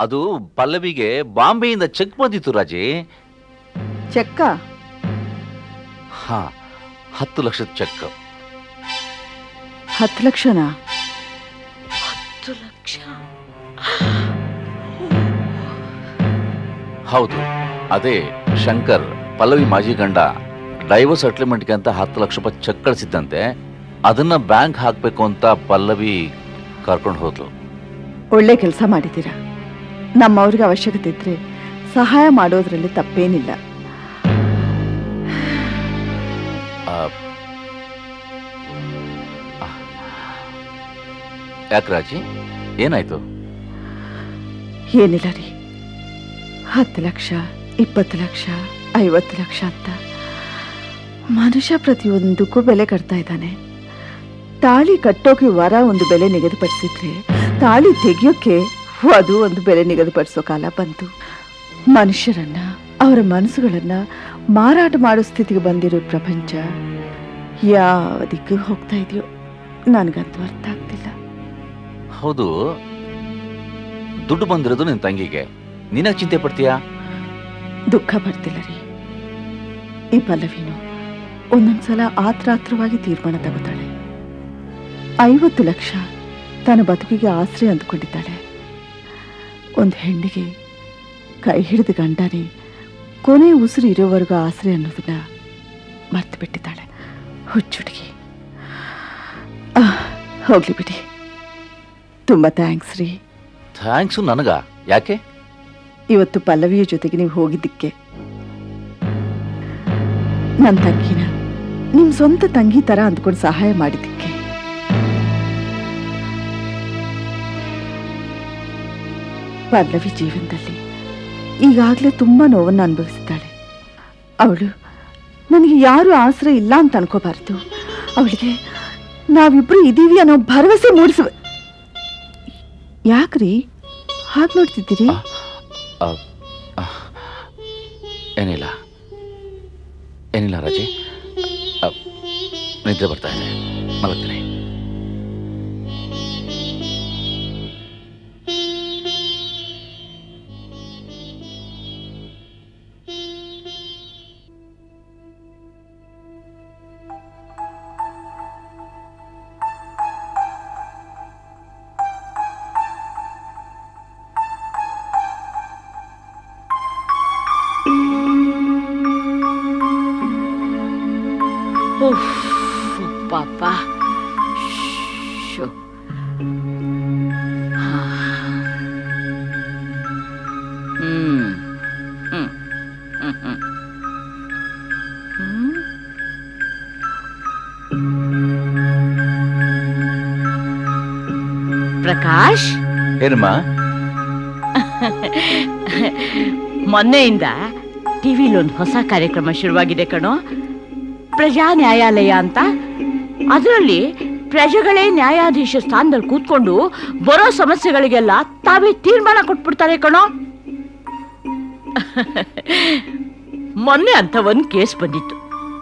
ಅದು ಪಲ್ಲವಿಗೆ ಬಾಂಬೆಯಿಂದ ಚೆಕ್ ಬಂದಿತ್ತು ರಾಜಿ ಚೆಕ್ಕ ಹಾ ಹತ್ತು ಲಕ್ಷದ ಚೆಕ್ ಹತ್ತು ಲಕ್ಷನಾ ಹತ್ತು ಲಕ್ಷ ಹೌದು ಅದೇ ಶಂಕರ್ ಪಲ್ಲವಿ ಮಾಜಿ ಗಂಡ ಡೈವರ್ಸ್ ಸೆಟ್ಲ್ಮೆಂಟ್ಗೆ ಅಂತ ಹತ್ತು ಲಕ್ಷ ರೂಪಾಯಿ ಚೆಕ್ ಕಳಿಸಿದ್ದಂತೆ ಅದನ್ನ ಬ್ಯಾಂಕ್ ಹಾಕ್ಬೇಕು ಅಂತ ಪಲ್ಲವಿ ಕರ್ಕೊಂಡು ಹೋದ್ಲು ಒಳ್ಳೆ ಕೆಲಸ ಮಾಡಿದ್ದೀರಾ ನಮ್ಮವ್ರಿಗೆ ಅವಶ್ಯಕತೆ ಇದ್ರೆ ಸಹಾಯ ಮಾಡೋದ್ರಲ್ಲಿ ತಪ್ಪೇನಿಲ್ಲ ಆ, ಆ, ಯಾಕ್ ರಾಜಿ ಏನಾಯ್ತು ಏನಿಲ್ಲ ರೀ ಹತ್ತು ಲಕ್ಷ ಇಪ್ಪತ್ತು ಲಕ್ಷ ಐವತ್ತು ಲಕ್ಷ ಅಂತ ಮನುಷ್ಯ ಪ್ರತಿಯೊಂದಕ್ಕೂ ಬೆಲೆ ಕಟ್ತಾ ಇದ್ದಾನೆ ತಾಳಿ ಕಟ್ಟೋಕೆ ವರ ಒಂದು ಬೆಲೆ ನಿಗದಿಪಡಿಸಿದ್ರೆ ತಾಳಿ ತೆಗಿಯೋಕೆ ಅದು ಒಂದು ಬೆಲೆ ನಿಗದಿಪಡಿಸೋ ಕಾಲ ಬಂತು ಮನುಷ್ಯರನ್ನ ಅವರ ಮನಸ್ಸುಗಳನ್ನ ಮಾರಾಟ ಮಾಡೋ ಸ್ಥಿತಿಗೆ ಬಂದಿರೋ ಪ್ರಪಂಚ ಯಾವ ದಿಕ್ಕಿಗೆ ಹೋಗ್ತಾ ಇದೆಯೋ ನನಗಂತೂ ಅರ್ಥ ಆಗ್ತಿಲ್ಲ ಹೌದು ದುಡ್ಡು ಬಂದಿರೋದು ನಿನ್ ತಂಗಿಗೆ ನೀನಾಗ್ ಚಿಂತೆ ಪಡ್ತೀಯಾ ದುಃಖ ಬರ್ತಿಲ್ಲ ರೀ ಈ ಪಲ್ಲವಿನು ಒಂದೊಂದ್ಸಲ ಆತ್ರಾತ್ರವಾಗಿ ತೀರ್ಮಾನ ತಗೋತಾಳೆ ಐವತ್ತು ಲಕ್ಷ ತನ್ನ ಬದುಕಿಗೆ ಆಶ್ರಯ ಅಂದುಕೊಂಡಿದ್ದಾಳೆ ಒಂದು ಹೆಣ್ಣಿಗೆ ಕೈ ಹಿಡಿದ ಗಂಡನೇ ಕೊನೆ ಉಸಿರು ಇರೋವರೆಗೂ ಆಶ್ರಯ ಅನ್ನೋದನ್ನ ಮರ್ತು ಬಿಟ್ಟಿದ್ದಾಳೆ ಹುಚ್ಚುಡುಗಿ ಆಹ್, ಹೋಗ್ಲಿ ಬಿಡಿ ತುಂಬ ಥ್ಯಾಂಕ್ಸ್ ರೀ ಥ್ಯಾಂಕ್ಸು ನನಗ ಯಾಕೆ ಇವತ್ತು ಪಲ್ಲವಿಯ ಜೊತೆಗೆ ನೀವು ಹೋಗಿದ್ದಕ್ಕೆ ನನ್ನ ತಂಗಿನ ನಿಮ್ ಸ್ವಂತ ತಂಗಿ ತರ ಅಂದ್ಕೊಂಡು ಸಹಾಯ ಮಾಡಿದ್ದಕ್ಕೆ ಪಲ್ಲವಿ ಜೀವನದಲ್ಲಿ ಈಗಾಗಲೇ ತುಂಬಾ ನೋವನ್ನು ಅನುಭವಿಸಿದ್ದಾಳೆ ಅವಳು ನನಗೆ ಯಾರು ಆಶ್ರಯ ಇಲ್ಲ ಅಂತ ಅನ್ಕೋಬಾರ್ದು ಅವಳಿಗೆ ನಾವಿಬ್ರು ಇದೀವಿ ಅನ್ನೋ ಭರವಸೆ ಮೂಡಿಸುವ ಯಾಕ್ರಿ ಹಾಗೆ ನೋಡ್ತಿದ್ದೀರಿ ಆ, ಆ, ಏನಿಲ್ಲ ಏನಿಲ್ಲ ರಾಜಿ ಆ, ನಿದ್ದೆ ಬರ್ತಾ ಇದೆ ಮಲಗ್ತೀನಿ ಉಫ್, ಪಾಪ ಶೋ. ಹಾ. ಹ್ಮ್ ಹ್ಮ್ ಹ್ಮ್ ಹ್ಮ್ ಹ್ಮ್ ಪ್ರಕಾಶ್ ಏನಮ್ಮ ಮೊನ್ನೆಯಿಂದ ಟಿವಿಲಿ ಒಂದು ಹೊಸ ಕಾರ್ಯಕ್ರಮ ಶುರುವಾಗಿದೆ ಕಣೋ ಪ್ರಜಾ ನ್ಯಾಯಾಲಯ ಅಂತ ಅದರಲ್ಲಿ ಪ್ರಜೆಗಳೇ ನ್ಯಾಯಾಧೀಶ ಸ್ಥಾನದಲ್ಲಿ ಕೂತ್ಕೊಂಡು ಬರೋ ಸಮಸ್ಯೆಗಳಿಗೆಲ್ಲ ತಾವೇ ತೀರ್ಮಾನ ಕೊಟ್ಬಿಡ್ತಾರೆ ಕಣೋ ಮೊನ್ನೆ ಅಂತ ಒಂದು ಕೇಸ್ ಬಂದಿತ್ತು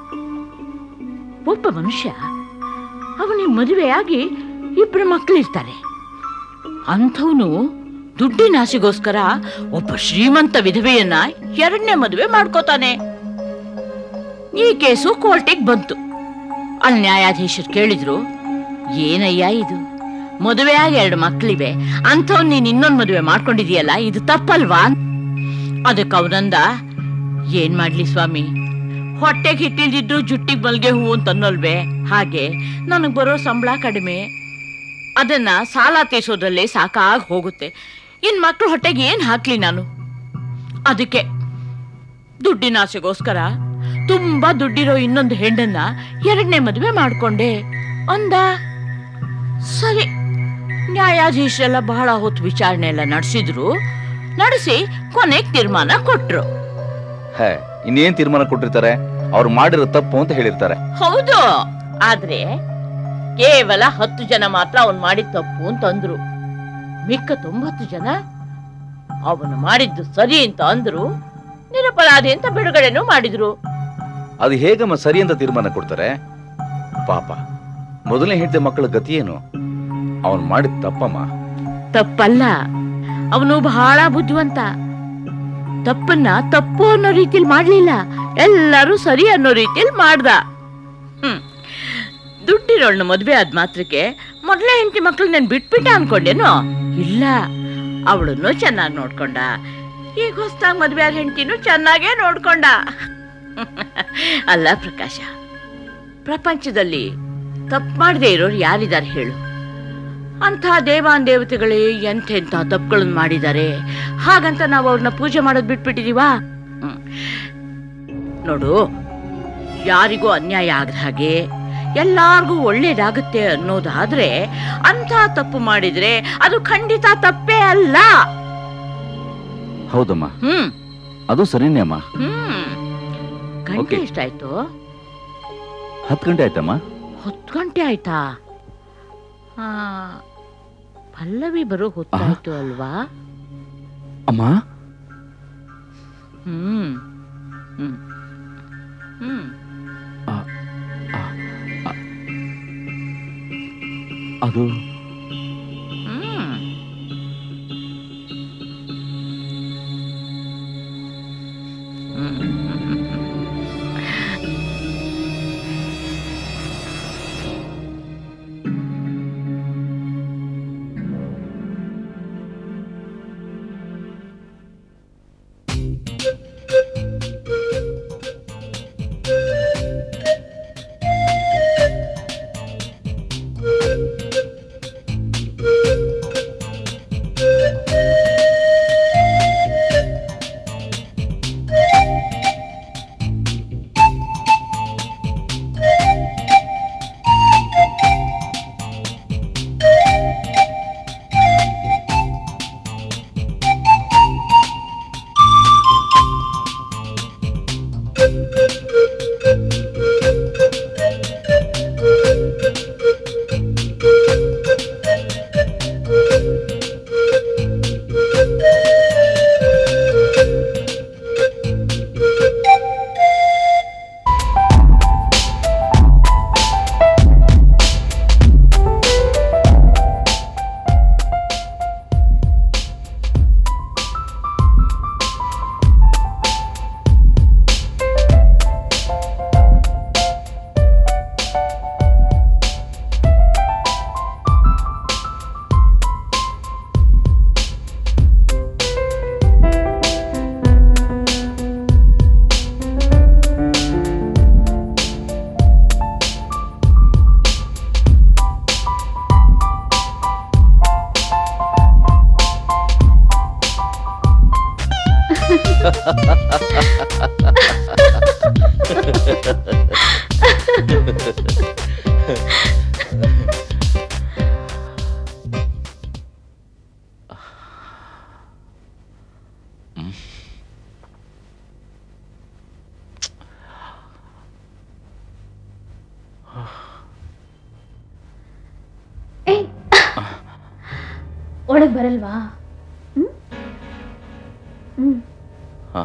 ಒಬ್ಬ ಮನುಷ್ಯ ಅವನಿಗೆ ಮದುವೆಯಾಗಿ ಇಬ್ಬರು ಮಕ್ಕಳಿರ್ತಾರೆ ಅಂಥವನು ದುಡ್ಡಿನ ಆಸೆಗೋಸ್ಕರ ಒಬ್ಬ ಶ್ರೀಮಂತ ವಿಧವೆಯನ್ನ ಎರಡನೇ ಮದುವೆ ಮಾಡ್ಕೋತಾನೆ ಈ ಕೇಸು ಕೋರ್ಟಿಗೆ ಬಂತು ಅಲ್ಲಿ ನ್ಯಾಯಾಧೀಶರು ಕೇಳಿದ್ರು ಏನಯ್ಯ ಇದು ಮದುವೆಯಾಗಿ ಎರಡು ಮಕ್ಕಳಿವೆ ಅಂಥವ್ ನೀನ್ ಇನ್ನೊಂದು ಮದುವೆ ಮಾಡ್ಕೊಂಡಿದೀಯಲ್ಲ ಇದು ತಪ್ಪಲ್ವಾ ಅದಕ್ಕೆ ಅವನಂದ ಏನ್ ಮಾಡ್ಲಿ ಸ್ವಾಮಿ ಹೊಟ್ಟೆಗೆ ಹಿಟ್ಟಿಲ್ದಿದ್ರು ಜುಟ್ಟಿಗೆ ಮಲ್ಗೆ ಹೂ ಅಂತ ಅನ್ನೋಲ್ವೇ ಹಾಗೆ ನನಗೆ ಬರೋ ಸಂಬಳ ಕಡಿಮೆ ಅದನ್ನ ಸಾಲ ತೀರ್ಸೋದ್ರಲ್ಲೇ ಸಾಕಾಗಿ ಹೋಗುತ್ತೆ ಇನ್ ಮಕ್ಳು ಹೊಟ್ಟೆಗೆ ಏನ್ ಹಾಕ್ಲಿ ನಾನು ಅದಕ್ಕೆ ದುಡ್ಡಿನ ಆಸೆಗೋಸ್ಕರ ತುಂಬಾ ದುಡ್ಡಿರೋ ಇನ್ನೊಂದು ಹೆಣ್ಣನ್ನ ಎರಡನೇ ಮದುವೆ ಮಾಡ್ಕೊಂಡೆ ಅಂದ ಸರಿ ನ್ಯಾಯಾಧೀಶರೆಲ್ಲ ಬಹಳ ಹೊತ್ತು ವಿಚಾರಣೆ ಎಲ್ಲ ನಡೆಸಿದ್ರು ನಡೆಸಿ ಕೊನೆಗೆ ತೀರ್ಮಾನ ಕೊಟ್ರು ಹೇ ಇನ್ನೇನ್ ತೀರ್ಮಾನ ಕೊಟ್ಟಿರ್ತಾರೆ ಅವ್ರು ಮಾಡಿರೋ ತಪ್ಪು ಅಂತ ಹೇಳಿರ್ತಾರೆ ಹೌದು ಆದ್ರೆ ಕೇವಲ ಹತ್ತು ಜನ ಮಾತ್ರ ಅವನು ಮಾಡಿದ ತಪ್ಪು ಅಂತಂದ್ರು ಮಿಕ್ಕ ತೊಂಬತ್ತು ಜನ ಅವನು ಮಾಡಿದ್ದು ಸರಿ ಅಂತ ಅಂದ್ರು ನಿರಪರಾಧಿ ಅಂತ ಬಿಡುಗಡೆನೂ ಮಾಡಿದ್ರು ಅದು ಹೇಗಮ್ಮ ಸರಿ ಅಂತ ತೀರ್ಮಾನ ಕೊಡ್ತಾರೆ ಪಾಪ ಮೊದಲನೇ ಹೆಂಡತಿ ಮಕ್ಕಳ ಗತಿ ಏನು ಅವನು ಮಾಡಿದ ತಪ್ಪಮ್ಮ ತಪ್ಪಲ್ಲ ಅವನು ಬಹಳ ಬುದ್ಧಿವಂತ ತಪ್ಪನ್ನ ತಪ್ಪು ಅನ್ನೋ ರೀತಿಲಿ ಮಾಡ್ಲಿಲ್ಲ ಎಲ್ಲರೂ ಸರಿ ಅನ್ನೋ ರೀತಿಲಿ ಮಾಡ್ದ ಹ್ಮ್ ದುಡ್ಡಿರೋಳ್ನ ಮದ್ವೆ ಆದ ಮಾತ್ರಕ್ಕೆ ಮೊದಲೇ ಹೆಂಡತಿ ಮಕ್ಳು ನಾನು ಬಿಟ್ಬಿಟ್ಟ ಅನ್ಕೊಂಡೇನು ಇಲ್ಲ ಅವಳನ್ನು ಚೆನ್ನಾಗಿ ನೋಡ್ಕೊಂಡ ಈಗ ಹೊಸ್ದಾಗ್ ಮದ್ವೆ ಆದ ಹೆಂಡತಿನೂ ಚೆನ್ನಾಗೇ ನೋಡ್ಕೊಂಡ ಅಲ್ಲ ಪ್ರಕಾಶ ಪ್ರಪಂಚದಲ್ಲಿ ತಪ್ಪು ಮಾಡದೆ ಇರೋರು ಯಾರಿದ್ದಾರೆ ಹೇಳು ಅಂಥ ದೇವಾನ್ ದೇವತೆಗಳೇ ಎಂತೆಂಥ ತಪ್ಪುಗಳನ್ನು ಮಾಡಿದ್ದಾರೆ ಹಾಗಂತ ನಾವು ಅವ್ರನ್ನ ಪೂಜೆ ಮಾಡೋದು ಬಿಟ್ಬಿಟ್ಟಿದೀವಾ ಹ್ಮ್. ನೋಡು ಯಾರಿಗೂ ಅನ್ಯಾಯ ಆಗದ ಹಾಗೆ ಎಲ್ಲಾರ್ಗೂ ಒಳ್ಳೇದಾಗುತ್ತೆ ಅನ್ನೋದಾದ್ರೆ ಅಂಥ ತಪ್ಪು ಮಾಡಿದ್ರೆ ಅದು ಖಂಡಿತ ತಪ್ಪೇ ಅಲ್ಲ ಹೌದಮ್ಮ ಹ್ಮ್ ಅದು ಸರಿನೇ ಅಮ್ಮ ಹ್ಮ್ ಗಂಟೆ Okay. ಎಷ್ಟಾಯ್ತು ಹತ್ತು ಗಂಟೆ ಆಯ್ತಮ್ಮ ಹತ್ತು ಗಂಟೆ ಆಯ್ತಾ ಆ, ಪಲ್ಲವಿ ಬರೋ ಹೊತ್ತಾಯ್ತು ಅಲ್ವಾ ಅಮ್ಮ ಹ್ಮ್ ಹ್ಮ್ ಹ್ಮ್ ಅದು ಹ್ಮ್ ಒಳಗ್ ಬರಲ್ವಾ ಹ್ಮ್ ಹ್ಮ್ ಹಾ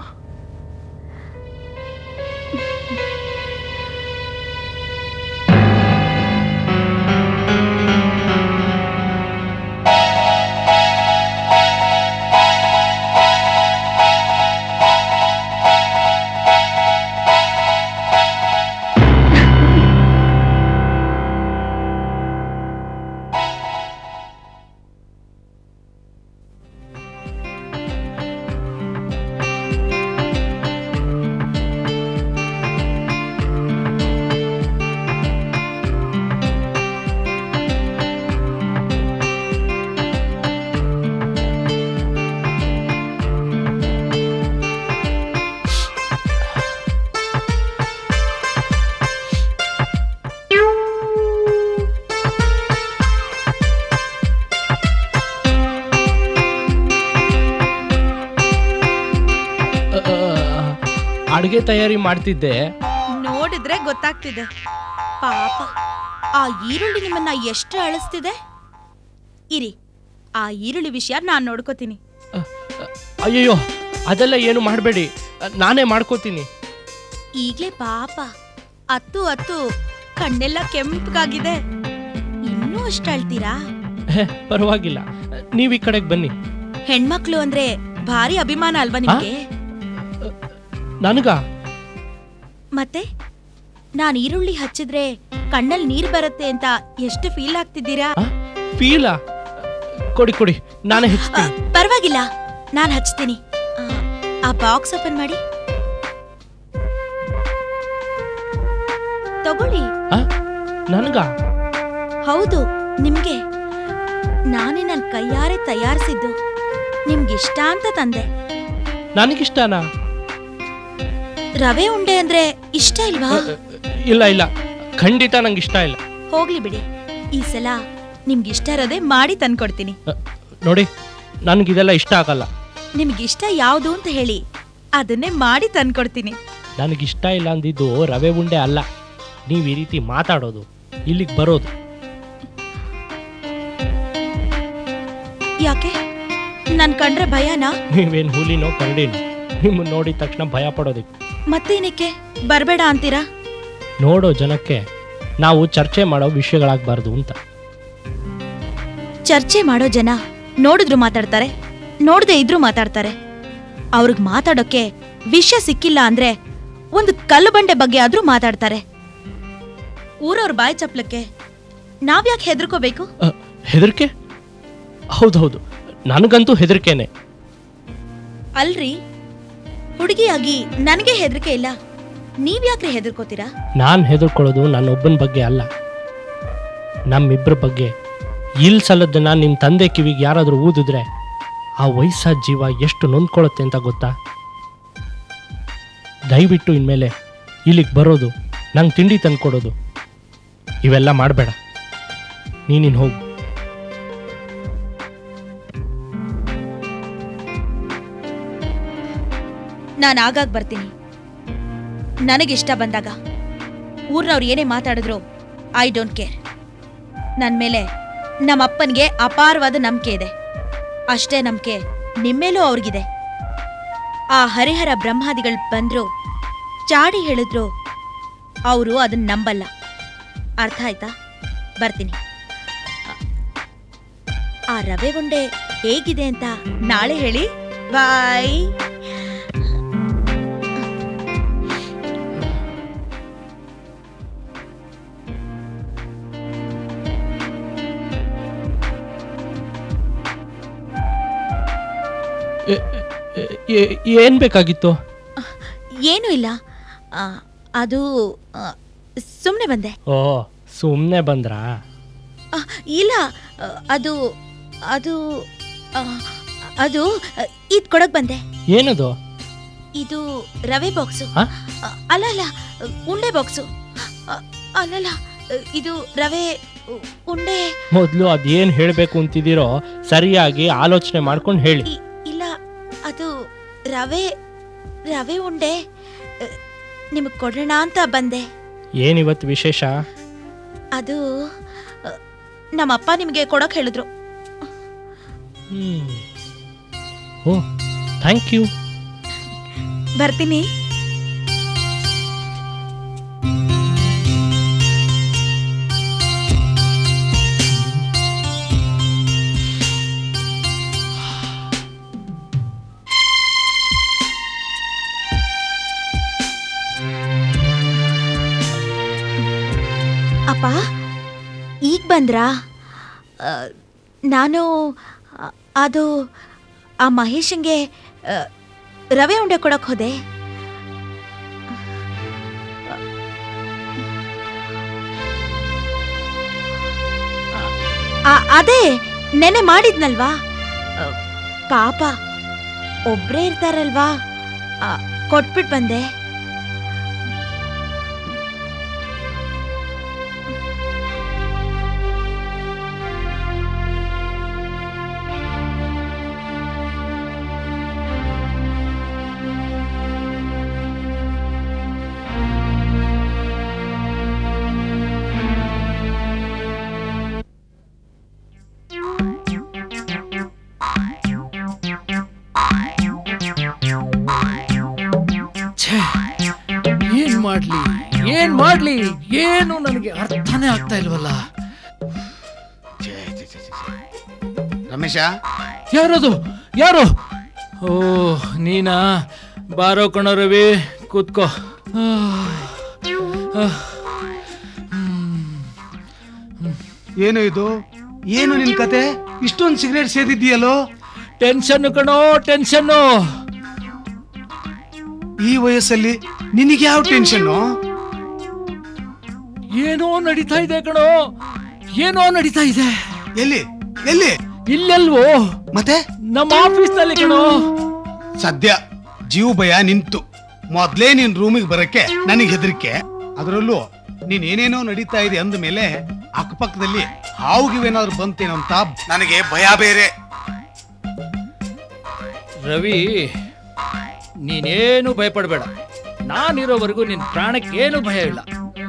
ಅಡುಗೆ ತಯಾರಿ ಮಾಡ್ತಿದ್ದೆ ನೋಡಿದ್ರೆ ಗೊತ್ತಾಗ್ತಿದೆ ಪಾಪ ಆ ಈರುಳ್ಳಿ ನಿಮ್ಮನ್ನ ಎಷ್ಟು ಅಳಿಸ್ತಿದೆ ಇರಿ ಆ ಈರುಳ್ಳಿ ವಿಷಯ ನಾನ್ ನೋಡ್ಕೋತೀನಿ ಅಯ್ಯಯ್ಯೋ ಅದೆಲ್ಲ ಏನು ಮಾಡಬೇಡಿ ನಾನೇ ಮಾಡ್ಕೋತೀನಿ ಈಗ್ಲೇ ಪಾಪ ಅತ್ತು ಅತ್ತು ಕಣ್ಣೆಲ್ಲ ಕೆಂಪಗಾಗಿದೆ ಇನ್ನೂ ಅಷ್ಟು ಅಳ್ತೀರಾ ಹೇ ಪರವಾಗಿಲ್ಲ ನೀವು ಈ ಕಡೆಗೆ ಬನ್ನಿ ಹೆಣ್ಮಕ್ಳು ಅಂದ್ರೆ ಭಾರಿ ಅಭಿಮಾನ ಅಲ್ವಾ ನಿಮ್ಗೆ ನನಗ ಮತ್ತೆ ನಾನ್ ಈರುಳ್ಳಿ ಹಚ್ಚಿದ್ರೆ ಕಣ್ಣಲ್ಲಿ ನೀರ್ ಬರುತ್ತೆ ಅಂತ ಎಷ್ಟು ಫೀಲ್ ಆಗ್ತಿದ್ದೀರಾ ಫೀಲಾ ಕೊಡಿ ಕೊಡಿ ನಾನೇ ಆ, ಹೆಚ್ಚಿಸ್ತೀನಿ ಪರವಾಗಿಲ್ಲ ನಾನ್ ಹಚ್ತೀನಿ ಆ, ಆ ಬಾಕ್ಸ್ ಓಪನ್ ಮಾಡಿ ತಗೊಳ್ಳಿ ನನಗ ಹೌದು ನಿಮ್ಗೆ ನಾನೇ ನನ್ ಕೈಯಾರೆ ತಯಾರಿಸಿದ್ದು ನಿಮ್ಗಿಷ್ಟ ಅಂತ ತಂದೆ ನನಗಿಷ್ಟನಾ ರವೆ ಉಂಡೆ ಅಂದ್ರೆ ಇಷ್ಟ ಇಲ್ವಾ ಇಲ್ಲ ಇಲ್ಲ ಖಂಡಿತ ನಂಗೆ ಇಷ್ಟ ಇಲ್ಲ ಹೋಗ್ಲಿ ಬಿಡಿ ಈ ಸಲ ನಿಮ್ಗಿಷ್ಟ ಇರೋದೇ ಮಾಡಿ ತಂದ್ಕೊಡ್ತೀನಿ ಅ, ನೋಡಿ ನನಗಿದೆಲ್ಲ ಇಷ್ಟ ಆಗಲ್ಲ ನಿಮ್ಗಿಷ್ಟ ಯಾವುದು ಅಂತ ಹೇಳಿ ಅದನ್ನೇ ಮಾಡಿ ತಂದ್ಕೊಡ್ತೀನಿ ನನಗಿಷ್ಟ ಇಲ್ಲ ಅಂದಿದ್ದು ರವೆ ಉಂಡೆ ಅಲ್ಲ ನೀವು ಈ ರೀತಿ ಮಾತಾಡೋದು ಇಲ್ಲಿಗೆ ಬರೋದು ಯಾಕೆ ನನ್ ಕಂಡ್ರೆ ಭಯನಾ ನೀವೇನು ಹುಲಿನೋ ಕರಡಿನೋ ನಿಮ್ಮನ್ನ ನೋಡಿದ ತಕ್ಷಣ ಭಯ ಪಡೋದಕ್ಕೆ ಮತ್ತೇನಕ್ಕೆ ಬರ್ಬೇಡ ಅಂತೀರಾ ನೋಡೋ ಜನಕ್ಕೆ ನಾವು ಚರ್ಚೆ ಮಾಡೋ ವಿಷಯಗಳಾಗಬಾರ್ದು ಅಂತ ಚರ್ಚೆ ಮಾಡೋ ಜನ ನೋಡಿದ್ರು ಮಾತಾಡ್ತಾರೆ ನೋಡದೆ ಇದ್ರು ಮಾತಾಡ್ತಾರೆ ಅವ್ರಿಗೆ ಮಾತಾಡೋಕೆ ವಿಷಯ ಸಿಕ್ಕಿಲ್ಲ ಅಂದ್ರೆ ಒಂದು ಕಲ್ಲು ಬಂಡೆ ಬಗ್ಗೆ ಆದ್ರೂ ಮಾತಾಡ್ತಾರೆ ಊರವ್ರ ಬಾಯಿ ಚಪ್ಲಕ್ಕೆ ನಾವ್ಯಾಕೆ ಹೆದರ್ಕೋಬೇಕು ಅ, ಹೆದರಿಕೆ ಹೌದೌದು ನನಗಂತೂ ಹೆದರಿಕೆನೆ ಅಲ್ರಿ ಹುಡುಗಿಯಾಗಿ ನನಗೆ ಹೆದರಿಕೆ ಇಲ್ಲ ನೀವ್ಯಾಕ್ರಿ ಹೆದರ್ಕೋತೀರಾ ನಾನು ಹೆದರ್ಕೊಳ್ಳೋದು ನನ್ನೊಬ್ಬನ ಬಗ್ಗೆ ಅಲ್ಲ ನಮ್ಮಿಬ್ಬರ ಬಗ್ಗೆ ಇಲ್ ಸಲದನ್ನ ನಿಮ್ಮ ತಂದೆ ಕಿವಿಗೆ ಯಾರಾದರೂ ಊದಿದ್ರೆ ಆ ವಯಸ್ಸಾದ ಜೀವ ಎಷ್ಟು ನೊಂದ್ಕೊಳ್ಳುತ್ತೆ ಅಂತ ಗೊತ್ತಾ ದಯವಿಟ್ಟು ಇನ್ಮೇಲೆ ಇಲ್ಲಿಗೆ ಬರೋದು ನಂಗೆ ತಿಂಡಿ ತಂದ್ಕೊಡೋದು ಇವೆಲ್ಲ ಮಾಡಬೇಡ ನೀನಿನ್ ಹೋಗು ನಾನು ಆಗಾಗ್ ಬರ್ತೀನಿ ನನಗಿಷ್ಟ ಬಂದಾಗ ಊರ್ನವ್ರು ಏನೇ ಮಾತಾಡಿದ್ರು ಐ ಡೋಂಟ್ ಕೇರ್ ನನ್ನ ಮೇಲೆ ನಮ್ಮ ಅಪ್ಪನಿಗೆ ಅಪಾರವಾದ ನಂಬಿಕೆ ಇದೆ ಅಷ್ಟೇ ನಂಬಿಕೆ ನಿಮ್ಮೇಲೂ ಅವ್ರಿಗಿದೆ ಆ ಹರಿಹರ ಬ್ರಹ್ಮಾದಿಗಳು ಬಂದ್ರು ಚಾಡಿ ಹೇಳಿದ್ರು ಅವರು ಅದನ್ನ ನಂಬಲ್ಲ ಅರ್ಥ ಆಯ್ತಾ ಬರ್ತೀನಿ ಆ ರವೆ ಉಂಡೆ ಹೇಗಿದೆ ಅಂತ ನಾಳೆ ಹೇಳಿ ಬಾಯ್ ಏನು ಬೇಕಾಗಿತ್ತು ಏನೂ ಇಲ್ಲ ಆ, ಅದು ಸುಮ್ಮನೆ ಬಂದೆ ಓ ಸುಮ್ಮನೆ ಬಂದ್ರಾ ಆ, ಇಲ್ಲ ಆ, ಅದು ಅದು ಆ, ಅದು ಇದು ಕೊಡಕ್ ಬಂದೆ ಏನದು ಇದು ರವೆ ಬಾಕ್ಸು ಹ? ಆ, ಅಲ್ಲ ಅಲ್ಲ ಉಂಡೆ ಬಾಕ್ಸು ಆ, ಅಲ್ಲಲ್ಲ ಇದು ರವೆ ಉ- ಉಂಡೆ ಮೊದಲು ಅದೇನು ಹೇಳಬೇಕು ಅಂತಿದ್ದೀರೋ ಸರಿಯಾಗಿ ಆಲೋಚನೆ ಮಾಡ್ಕೊಂಡು ಹೇಳಿ ಇ- ಇಲ್ಲ ಅದು ರವೆ ರವೆ ಉಂಡೆ ನಿಮಗೆ ಕೊಡೋಣ ಅಂತ ಬಂದೆ ಏನಿವತ್ತು ವಿಶೇಷ ಅದು ಆ, ನಮ್ಮಪ್ಪ ನಿಮಗೆ ಕೊಡಕ್ ಹೇಳಿದ್ರು ಹ್ಮ್. ಓ ಥ್ಯಾಂಕ್ ಯು ಬರ್ತೀನಿ ಅಪ್ಪ ಈಗ ಬಂದ್ರಾ ಆ, ನಾನು ಆ, ಅದು ಆ ಮಹೇಶಂಗೆ ಆ, ರವೆ ಉಂಡೆ ಕೊಡಕ್ ಹೋದೆ ಆ, ಅದೇ ನೆನೆ ಮಾಡಿದ್ನಲ್ವಾ ಆ, ಪಾಪ ಒಬ್ರೇ ಇರ್ತಾರಲ್ವಾ ಆ, ಕೊಟ್ಬಿಟ್ ಬಂದೆ ಛೇ ಏನ್ ಮಾಡ್ಲಿ ಏನ್ ಮಾಡ್ಲಿ ಏನು ನನಗೆ ಅರ್ಥನೇ ಆಗ್ತಾ ಇಲ್ವಲ್ಲ ಛೇ, ಛೇ, ಛೇ, ಛೇ, ಛೇ. ರಮೇಶ ಯಾರದು ಯಾರು ಓ ನೀನಾ ಬಾರೋ ಕಣೋ ರವಿ ಕೂತ್ಕೋ ಏನು ಇದು ಏನು ನಿನ್ ಕತೆ ಇಷ್ಟೊಂದು ಸಿಗರೇಟ್ ಸೇದಿದ್ದೀಯಲ್ಲೋ ಟೆನ್ಷನ್ ಕಣೋ ಟೆನ್ಷನ್ನು ಈ ವಯಸ್ಸಲ್ಲಿ ನಿನಗೆ ಯಾವ ಟೆನ್ಷನ್ನು ಏನೋ ನಡೀತಾ ಇದೆ ಕಣೋ ಏನೋ ನಡೀತಾ ಇದೆ ಎಲ್ಲಿ ಎಲ್ಲಿ ಇಲ್ಲೆಲ್ವೋ ಮತ್ತೆ ನಮ್ಮ ಆಫೀಸ್ ನಲ್ಲಿ ಕಣೋ ಸದ್ಯ ಜೀವ ಭಯ ನಿಂತು ಮೊದ್ಲೇ ನಿನ್ ರೂಮಿಗೆ ಬರಕ್ಕೆ ನನಗೆ ಹೆದರಿಕೆ ಅದರಲ್ಲೂ ನೀನ್ ಏನೇನೋ ನಡೀತಾ ಇದೆ ಅಂದ ಮೇಲೆ ಅಕ್ಕಪಕ್ಕದಲ್ಲಿ ಹಾವುಗಿವೇನಾದ್ರು ಬಂತೇನೋ ಅಂತ ನನಗೆ ಭಯ ಬೇರೆ ರವಿ ನೀನೇನು ಭಯಪಡಬೇಡ ನಾನಿರೋವರೆಗೂ ನಿನ್ ಪ್ರಾಣಕ್ಕೇನು ಭಯ ಇಲ್ಲ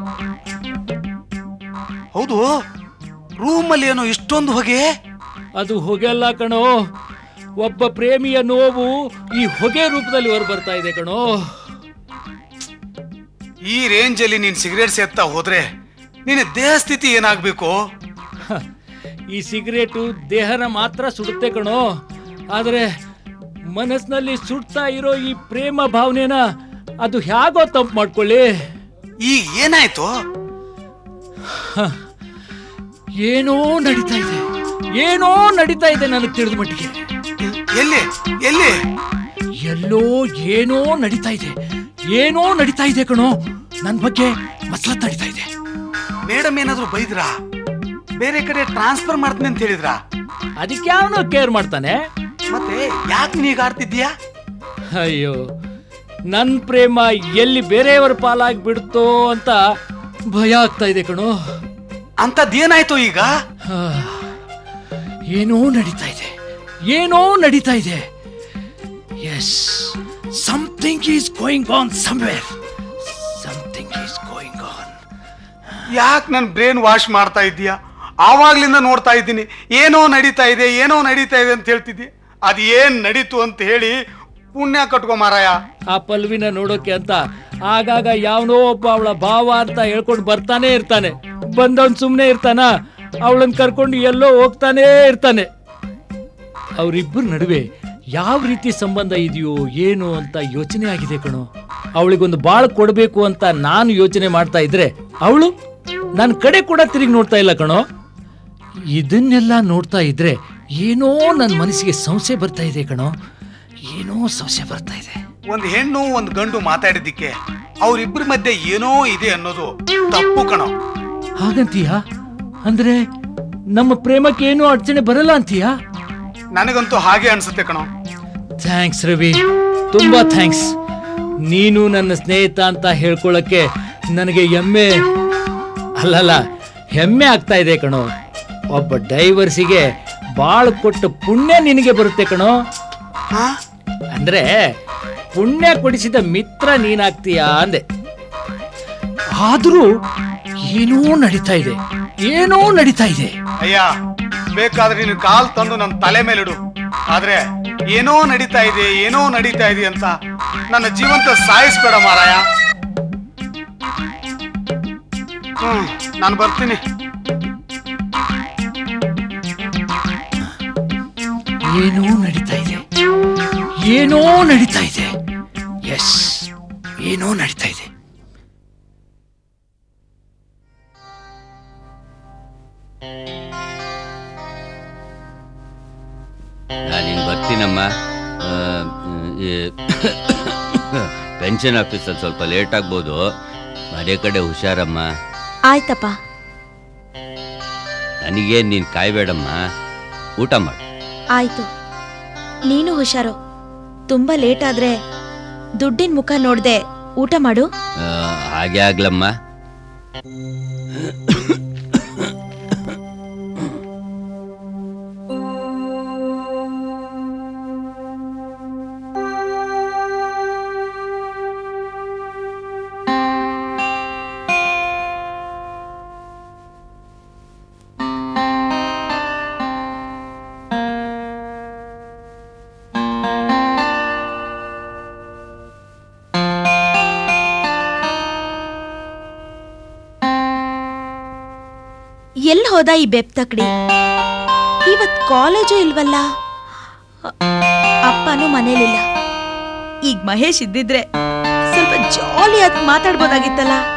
ಹೌದು ರೂಮಲ್ಲಿ ಏನೋ ಇಷ್ಟೊಂದು ಹೊಗೆ ಅದು ಹೊಗೆ ಅಲ್ಲ ಕಣೋ ಒಬ್ಬ ಪ್ರೇಮಿಯ ನೋವು ಈ ಹೊಗೆ ರೂಪದಲ್ಲಿ ಹೊರ ಬರ್ತಾ ಇದೆ ಕಣೋ ಈ ರೇಂಜ್ ಅಲ್ಲಿ ನೀನ್ ಸಿಗರೇಟ್ ಸೇರ್ತಾ ಹೋದ್ರೆ ನಿನ್ನ ದೇಹ ಸ್ಥಿತಿ ಏನಾಗ್ಬೇಕು ಹ, ಈ ಸಿಗರೇಟು ದೇಹನ ಮಾತ್ರ ಸುಡುತ್ತೆ ಕಣೋ ಆದ್ರೆ ಮನಸ್ಸಿನಲ್ಲಿ ಸುಡ್ತಾ ಇರೋ ಈ ಪ್ರೇಮ ಭಾವನೆನ ಅದು ಹೇಗೋ ತಂಪು ಮಾಡ್ಕೊಳ್ಳಿ ಈಗ ಏನಾಯ್ತು ಏನೋ ನಡೀತಾ ಇದೆ ಏನೋ ನಡೀತಾ ಇದೆ ನನಗೆ ತಿಳಿದ ಮಟ್ಟಿಗೆ ಎಲ್ಲಿ ಎಲ್ಲಿ ಎಲ್ಲೋ ಏನೋ ನಡೀತಾ ಇದೆ ಏನೋ ನಡೀತಾ ಇದೆ ಕಣೋ ನನ್ ಬಗ್ಗೆ ಮಸಲತ್ ನಡೀತಾ ಇದೆ ಮೇಡಮ್ ಏನಾದ್ರು ಬೈದ್ರಾ ಬೇರೆ ಕಡೆ ಟ್ರಾನ್ಸ್ಫರ್ ಮಾಡ್ತೀನಿ ಅಂತ ಹೇಳಿದ್ರಾ ಅದಕ್ಕೆ ಯಾವನೋ ಕೇರ್ ಮಾಡ್ತಾನೆ ಮತ್ತೆ ಯಾಕೆ ನೀಗ ಆಡ್ತಿದ್ಯಾ ಅಯ್ಯೋ ನನ್ ಪ್ರೇಮ ಎಲ್ಲಿ ಬೇರೆಯವರ ಪಾಲಾಗಿ ಬಿಡುತ್ತೋ ಅಂತ ಭಯ ಆಗ್ತಾ ಇದೆ ಕಣೋ ಅಂತದ್ದೇನಾಯ್ತು ಈಗ ಹಾ, ಏನೋ ನಡೀತಾ ಇದೆ ಏನೋ ನಡೀತಾ ಇದೆ yes something is going on somewhere something is going on ಯಾಕೆ ನನ್ ಬ್ರೇನ್ ವಾಶ್ ಮಾಡ್ತಾ ಇದ್ದೀಯಾ ಆವಾಗ್ಲಿಂದ ನೋಡ್ತಾ ಇದ್ದೀನಿ ಏನೋ ನಡೀತಾ ಇದೆ ಏನೋ ನಡೀತಾ ಇದೆ ಅಂತ ಹೇಳ್ತಿದ್ದಿ ಅದ್ ಏನ್ ನಡೀತು ಅಂತ ಹೇಳಿ ಪುಣ್ಯ ಕಟ್ಕೋ ಮಾರಾಯ ಆ ಪಲ್ವಿನ ನೋಡೋಕೆ ಅಂತ ಆಗಾಗ ಯಾವನೋ ಒಬ್ಬ ಅವಳ ಭಾವ ಅಂತ ಹೇಳ್ಕೊಂಡು ಬರ್ತಾನೆ ಇರ್ತಾನೆ ಬಂದವನ್ ಸುಮ್ಮನೆ ಇರ್ತಾನ ಅವಳನ್ನ ಕರ್ಕೊಂಡು ಎಲ್ಲೋ ಹೋಗ್ತಾನೇ ಇರ್ತಾನೆ ಅವರಿಬ್ಬರ ನಡುವೆ ಯಾವ ರೀತಿ ಸಂಬಂಧ ಇದೆಯೋ ಏನು ಅಂತ ಯೋಚನೆ ಆಗಿದೆ ಕಣೋ ಅವಳಿಗೊಂದು ಬಾಳ್ ಕೊಡಬೇಕು ಅಂತ ನಾನು ಯೋಚನೆ ಮಾಡ್ತಾ ಇದ್ರೆ ಅವಳು ನನ್ನ ಕಡೆ ಕೂಡ ತಿರುಗಿ ನೋಡ್ತಾ ಇಲ್ಲ ಕಣೋ ಇದನ್ನೆಲ್ಲ ನೋಡ್ತಾ ಇದ್ರೆ ಏನೋ ನನ್ನ ಮನಸ್ಸಿಗೆ ಸಂಶಯ ಬರ್ತಾ ಇದೆ ಕಣೋ ಏನೋ ಸಂಶಯ ಬರ್ತಾ ಇದೆ ಒಂದ್ ಹೆಣ್ಣು ಒಂದ್ ಗಂಡು ಮಾತಾಡಿದ್ದಕ್ಕೆ ಅವ್ರಿಬ್ರ ಮಧ್ಯೆ ಏನೋ ಇದೆ ಅನ್ನೋದು ತಪ್ಪು ಕಣೋ ಹಾಗಂತೀಯಾ ಅಂದ್ರೆ ನಮ್ಮ ಪ್ರೇಮಕ್ಕೆ ಏನೂ ಅಡಚಣೆ ಬರಲ್ಲ ಅಂತೀಯಾ ನನಗಂತೂ ಹಾಗೆ ಅನ್ಸುತ್ತೆ ಕಣೋ ಥ್ಯಾಂಕ್ಸ್ ರವಿ ತುಂಬಾ ಥ್ಯಾಂಕ್ಸ್ ನೀನು ನನ್ನ ಸ್ನೇಹಿತ ಅಂತ ಹೇಳ್ಕೊಳ್ಳಕ್ಕೆ ನನಗೆ ಹೆಮ್ಮೆ ಅಲ್ಲಲ್ಲ ಹೆಮ್ಮೆ ಆಗ್ತಾ ಇದೆ ಕಣೋ ಒಬ್ಬ ಡೈವರ್ಸಿಗೆ ಬಾಳ್ ಕೊಟ್ಟು ಪುಣ್ಯ ನಿನಗೆ ಬರುತ್ತೆ ಕಣೋ ಹಾ ಅಂದ್ರೆ ಪುಣ್ಯ ಕೊಡಿಸಿದ ಮಿತ್ರ ನೀನಾಗ್ತೀಯಾ ಅಂದೆ ಆದ್ರೂ ಏನೋ ನಡೀತಾ ಇದೆ ಏನೋ ನಡೀತಾ ಇದೆ ಅಯ್ಯ ಬೇಕಾದ್ರೆ ನೀನು ಕಾಲ್ ತಂದು ನನ್ನ ತಲೆ ಮೇಲಿಡು ಆದ್ರೆ ಏನೋ ನಡೀತಾ ಇದೆ ಏನೋ ನಡೀತಾ ಇದೆ ಅಂತ ನನ್ನ ಜೀವಂತ ಸಾಯಿಸ್ಬೇಡ ಮಾರಾಯ ಹ್ಮ್ ನಾನು ಬರ್ತೀನಿ ಏನೋ ನಡೀತಾ ಇದೆ ಏನೋ ನಡೀತಾ ಇದೆ ಎಸ್ ಏನೋ ನಡೀತಾ ಇದೆ ನಾನಿನ್ ಬರ್ತೀನಮ್ಮ ಆ, ಈ ಪೆನ್ಷನ್ ಆಫೀಸಲ್ಲಿ ಸ್ವಲ್ಪ ಲೇಟ್ ಆಗ್ಬೋದು ಮನೆ ಕಡೆ ಹುಷಾರಮ್ಮ ಆಯ್ತಪ್ಪ ನನಗೇನು ನೀನು ಕಾಯ್ಬೇಡಮ್ಮ ಊಟ ಮಾಡು ಆಯ್ತು ನೀನು ಹುಷಾರು ತುಂಬಾ ಲೇಟ್ ಆದ್ರೆ ದುಡ್ಡಿನ ಮುಖ ನೋಡ್ದೆ ಊಟ ಮಾಡು ಆ, ಹಾಗೆ ಆಗ್ಲಮ್ಮ ಎಲ್ಲಿ ಹೋದ ಈ ಬೆಪ್ ತಕಡಿ ಇವತ್ ಕಾಲೇಜು ಇಲ್ವಲ್ಲ ಅ- ಅಪ್ಪನೂ ಮನೇಲಿಲ್ಲ ಈಗ ಮಹೇಶ್ ಇದ್ದಿದ್ರೆ ಸ್ವಲ್ಪ ಜಾಲಿಯಾಗಿ ಮಾತಾಡ್ಬೋದಾಗಿತ್ತಲ್ಲ